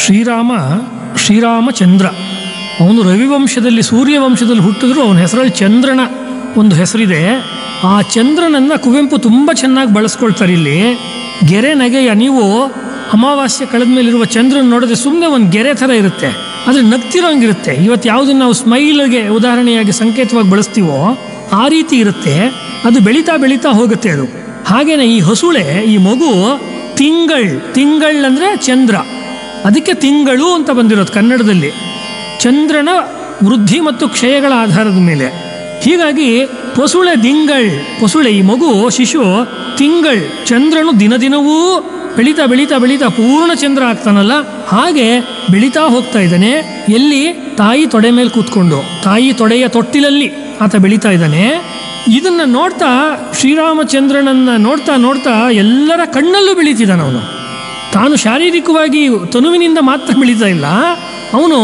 ಶ್ರೀರಾಮ ಶ್ರೀರಾಮಚಂದ್ರ ಅವನು ರವಿವಂಶದಲ್ಲಿ ಸೂರ್ಯವಂಶದಲ್ಲಿ ಹುಟ್ಟಿದ್ರು ಅವನ ಹೆಸರಲ್ಲಿ ಚಂದ್ರನ ಒಂದು ಹೆಸರಿದೆ ಆ ಚಂದ್ರನನ್ನು ಕುವೆಂಪು ತುಂಬ ಚೆನ್ನಾಗಿ ಬಳಸ್ಕೊಳ್ತಾರೆ ಇಲ್ಲಿ ಗೆರೆ ನಗೆಯ ನೀವು ಅಮಾವಾಸ್ಯೆ ಕಳೆದ ಮೇಲಿರುವ ಚಂದ್ರನ ನೋಡಿದ್ರೆ ಸುಮ್ಮನೆ ಒಂದು ಗೆರೆ ಥರ ಇರುತ್ತೆ ಆದರೆ ನಗ್ತಿರೋಂಗಿರುತ್ತೆ ಇವತ್ತು ಯಾವುದನ್ನು ನಾವು ಸ್ಮೈಲ್ಗೆ ಉದಾಹರಣೆಯಾಗಿ ಸಂಕೇತವಾಗಿ ಬಳಸ್ತೀವೋ ಆ ರೀತಿ ಇರುತ್ತೆ ಅದು ಬೆಳೀತಾ ಬೆಳೀತಾ ಹೋಗುತ್ತೆ ಅದು ಹಾಗೇನೆ ಈ ಹಸುಳೆ ಈ ಮಗು ತಿಂಗಳ್ ತಿಂಗಳ್ ಅಂದರೆ ಚಂದ್ರ ಅದಕ್ಕೆ ತಿಂಗಳು ಅಂತ ಬಂದಿರೋದು ಕನ್ನಡದಲ್ಲಿ ಚಂದ್ರನ ವೃದ್ಧಿ ಮತ್ತು ಕ್ಷಯಗಳ ಆಧಾರದ ಮೇಲೆ ಹೀಗಾಗಿ ಪೊಸುಳೆ ದಿಂಗಳ್ ಪೊಸುಳೆ ಈ ಮಗು ಶಿಶು ತಿಂಗಳ್ ಚಂದ್ರನು ದಿನ ದಿನವೂ ಬೆಳೀತಾ ಬೆಳೀತಾ ಬೆಳೀತಾ ಪೂರ್ಣ ಚಂದ್ರ ಆಗ್ತಾನಲ್ಲ ಹಾಗೆ ಬೆಳೀತಾ ಹೋಗ್ತಾ ಇದ್ದಾನೆ ಎಲ್ಲಿ ತಾಯಿ ತೊಡೆ ಮೇಲೆ ಕೂತ್ಕೊಂಡು ತಾಯಿ ತೊಡೆಯ ತೊಟ್ಟಿಲಲ್ಲಿ ಆತ ಬೆಳೀತಾ ಇದ್ದಾನೆ ಇದನ್ನ ನೋಡ್ತಾ ಶ್ರೀರಾಮಚಂದ್ರನನ್ನ ನೋಡ್ತಾ ನೋಡ್ತಾ ಎಲ್ಲರ ಕಣ್ಣಲ್ಲೂ ಬೆಳೀತಿದ್ದಾನೆ ಅವನು ತಾನು ಶಾರೀರಿಕವಾಗಿ ತನುವಿನಿಂದ ಮಾತ್ರ ಬೆಳೀತಾ ಇಲ್ಲ ಅವನು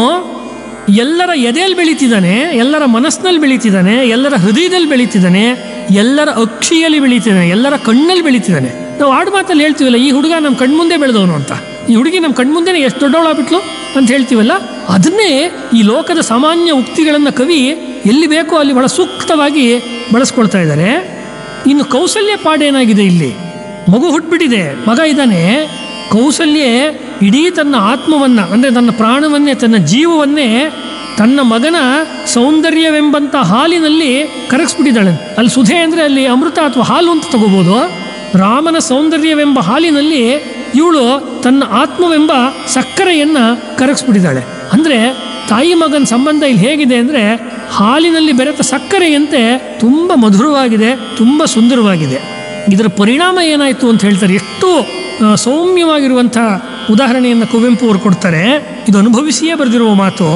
ಎಲ್ಲರ ಎದೆಯಲ್ಲಿ ಬೆಳೀತಿದ್ದಾನೆ ಎಲ್ಲರ ಮನಸ್ಸಿನಲ್ಲಿ ಬೆಳೀತಿದ್ದಾನೆ ಎಲ್ಲರ ಹೃದಯದಲ್ಲಿ ಬೆಳೀತಿದ್ದಾನೆ ಎಲ್ಲರ ಅಕ್ಷಿಯಲ್ಲಿ ಬೆಳೀತಿದ್ದಾನೆ ಎಲ್ಲರ ಕಣ್ಣಲ್ಲಿ ಬೆಳೀತಿದ್ದಾನೆ ನಾವು ಆಡು ಮಾತಲ್ಲಿ ಹೇಳ್ತೀವಲ್ಲ ಈ ಹುಡುಗ ನಮ್ಮ ಕಣ್ಮುಂದೆ ಬೆಳೆದವನು ಅಂತ ಈ ಹುಡುಗಿ ನಮ್ಮ ಕಣ್ಮುಂದೆನೇ ಎಷ್ಟು ದೊಡ್ಡವಳಾಗ್ಬಿಟ್ಲು ಅಂತ ಹೇಳ್ತೀವಲ್ಲ ಅದನ್ನೇ ಈ ಲೋಕದ ಸಾಮಾನ್ಯ ಉಕ್ತಿಗಳನ್ನು ಕವಿ ಎಲ್ಲಿ ಬೇಕೋ ಅಲ್ಲಿ ಬಹಳ ಸೂಕ್ತವಾಗಿ ಬಳಸ್ಕೊಳ್ತಾ ಇದ್ದಾರೆ ಇನ್ನು ಕೌಸಲ್ಯ ಪಾಡೇನಾಗಿದೆ ಇಲ್ಲಿ ಮಗು ಹುಟ್ಬಿಟ್ಟಿದೆ ಮಗ ಇದ್ದಾನೆ ಕೌಸಲ್ಯ ಇಡೀ ತನ್ನ ಆತ್ಮವನ್ನು ಅಂದರೆ ತನ್ನ ಪ್ರಾಣವನ್ನೇ ತನ್ನ ಜೀವವನ್ನೇ ತನ್ನ ಮಗನ ಸೌಂದರ್ಯವೆಂಬಂಥ ಹಾಲಿನಲ್ಲಿ ಕರಗಿಸ್ಬಿಟ್ಟಿದ್ದಾಳೆ ಅಲ್ಲಿ ಸುಧೆ ಅಂದರೆ ಅಲ್ಲಿ ಅಮೃತ ಅಥವಾ ಹಾಲು ಅಂತ ತಗೋಬೋದು ರಾಮನ ಸೌಂದರ್ಯವೆಂಬ ಹಾಲಿನಲ್ಲಿ ಇವಳು ತನ್ನ ಆತ್ಮವೆಂಬ ಸಕ್ಕರೆಯನ್ನು ಕರಗಿಸ್ಬಿಟ್ಟಿದ್ದಾಳೆ ಅಂದರೆ ತಾಯಿ ಮಗನ ಸಂಬಂಧ ಇಲ್ಲಿ ಹೇಗಿದೆ ಅಂದರೆ ಹಾಲಿನಲ್ಲಿ ಬೆರೆತ ಸಕ್ಕರೆಯಂತೆ ತುಂಬ ಮಧುರವಾಗಿದೆ ತುಂಬ ಸುಂದರವಾಗಿದೆ ಇದರ ಪರಿಣಾಮ ಏನಾಯಿತು ಅಂತ ಹೇಳ್ತಾರೆ ಎಷ್ಟು ಆ, ಸೌಮ್ಯವಾಗಿರುವಂಥ ಉದಾಹರಣೆಯನ್ನು ಕುವೆಂಪು ಅವರು ಕೊಡ್ತಾರೆ ಇದು ಅನುಭವಿಸಿಯೇ ಬರೆದಿರುವ ಮಾತು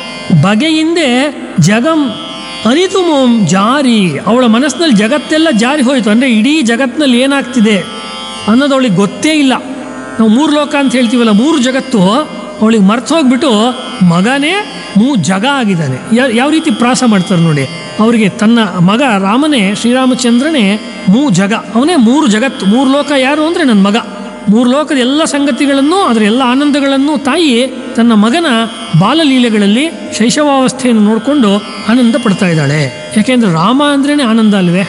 ಬಗೆಯಿಂದೆ ಜಗಂ ಅನಿತು ಮೋಂ ಜಾರಿ ಅವಳ ಮನಸ್ಸಿನಲ್ಲಿ ಜಗತ್ತೆಲ್ಲ ಜಾರಿ ಹೋಯಿತು ಅಂದರೆ ಇಡೀ ಜಗತ್ತಿನಲ್ಲಿ ಏನಾಗ್ತಿದೆ ಅನ್ನೋದು ಅವಳಿಗೆ ಗೊತ್ತೇ ಇಲ್ಲ ನಾವು ಮೂರು ಲೋಕ ಅಂತ ಹೇಳ್ತೀವಲ್ಲ ಮೂರು ಜಗತ್ತು ಅವಳಿಗೆ ಮರ್ತು ಹೋಗ್ಬಿಟ್ಟು ಮಗನೇ ಮೂ ಜಗ ಆಗಿದ್ದಾನೆ ಯಾ- ಯಾವ ರೀತಿ ಪ್ರಾಸ ಮಾಡ್ತಾರೆ ನೋಡಿ ಅವರಿಗೆ ತನ್ನ ಮಗ ರಾಮನೇ ಶ್ರೀರಾಮಚಂದ್ರನೇ ಮೂ ಜಗ ಅವನೇ ಮೂರು ಜಗತ್ತು ಮೂರು ಲೋಕ ಯಾರು ಅಂದರೆ ನನ್ನ ಮಗ ಮೂರು ಲೋಕದ ಎಲ್ಲ ಸಂಗತಿಗಳನ್ನು ಅದರ ಎಲ್ಲ ಆನಂದಗಳನ್ನು ತಾಯಿ ತನ್ನ ಮಗನ ಬಾಲಲೀಲೆಗಳಲ್ಲಿ ಶೈಶವಾವಸ್ಥೆಯನ್ನು ನೋಡಿಕೊಂಡು ಆನಂದ ಪಡ್ತಾ ಇದ್ದಾಳೆ ಯಾಕೆಂದ್ರೆ ರಾಮ ಅಂದ್ರೇ ಆನಂದ ಅಲ್ವೇ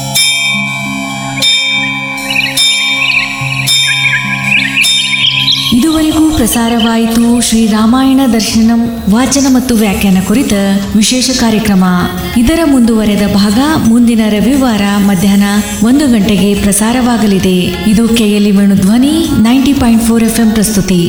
ಇದುವರೆಗೂ ಪ್ರಸಾರವಾಯಿತು ಶ್ರೀ ರಾಮಾಯಣ ದರ್ಶನಂ ವಾಚನ ಮತ್ತು ವ್ಯಾಖ್ಯಾನ ಕುರಿತ ವಿಶೇಷ ಕಾರ್ಯಕ್ರಮ ಇದರ ಮುಂದುವರೆದ ಭಾಗ ಮುಂದಿನ ರವಿವಾರ ಮಧ್ಯಾಹ್ನ ಒಂದು ಗಂಟೆಗೆ ಪ್ರಸಾರವಾಗಲಿದೆ ಇದು ಕೆಎಲ್ಇ ವೇಣು ಧ್ವನಿ ನೈಂಟಿ ಪಾಯಿಂಟ್ ಫೋರ್ ಎಫ್ ಪ್ರಸ್ತುತಿ